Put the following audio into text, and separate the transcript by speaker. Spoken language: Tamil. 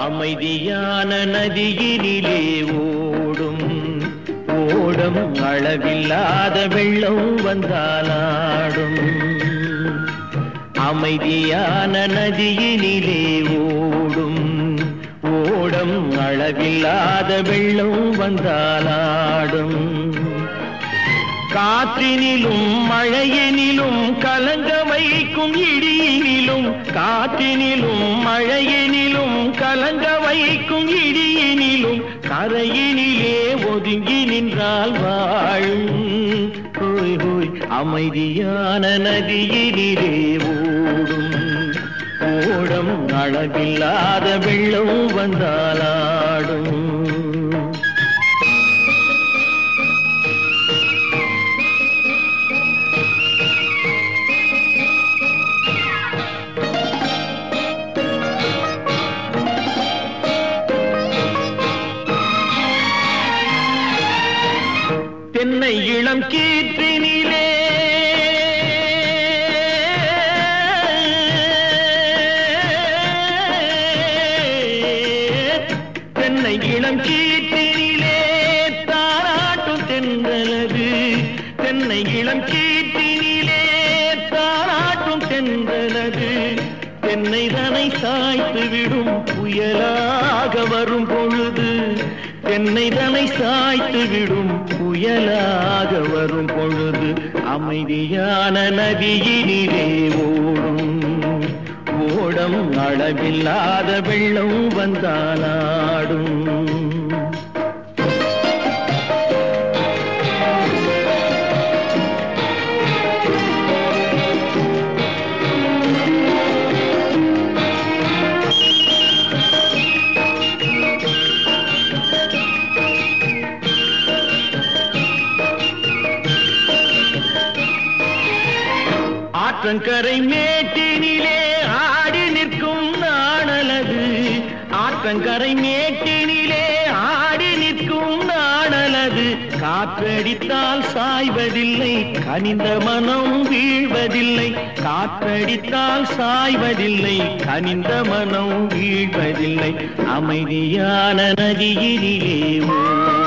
Speaker 1: அமைதியான நதியினிலே ஓடும் ஓடம் அளவில்லாத வெள்ளம் வந்தாலாடும் அமைதியான நதியினிலே ஓடும் ஓடம் அளவில்லாத வெள்ளம் வந்தாலாடும் காற்றினிலும் மழையினிலும் கலங்க வைக்கும் இடியினிலும் காற்றினிலும் மழையினிலும் கலங்க வைக்கும் இடியினிலும் கரையினிலே ஒதுங்கி நின்றால் வாழும் ஹோய் ஹோய் அமைதியான நதியினிலே ஓடும் ஓடம் அளவில்லாத வெள்ளம் வந்தாலாடும் தென்னை இளம் கீற்றினிலே தென்னை இளம் கீற்றினிலே தாராட்டும் தென்றலது தென்னை இளம் கீற்றினிலே தாராட்டும் தென்றலது தென்னை தனை சாய்த்து விடும் புயலாக வரும் பொழுது தென்னை தனை சாய்த்து விடும் புயலாக வரும் பொழுது அமைதியான நதியினிலே ஓடும் ஓடம் அளவில்லாத வெள்ளம் வந்தாலாடும் ஆற்றங்கரை மேட்டினிலே ஆடி நிற்கும் நாணலது ஆற்றங்கரை மேட்டினிலே ஆடி நிற்கும் நாணலது காற்றடித்தால் சாய்வதில்லை கனிந்த மனம் வீழ்வதில்லை காற்றடித்தால் சாய்வதில்லை கனிந்த மனம் வீழ்வதில்லை அமைதியான நதியினிலே ஓ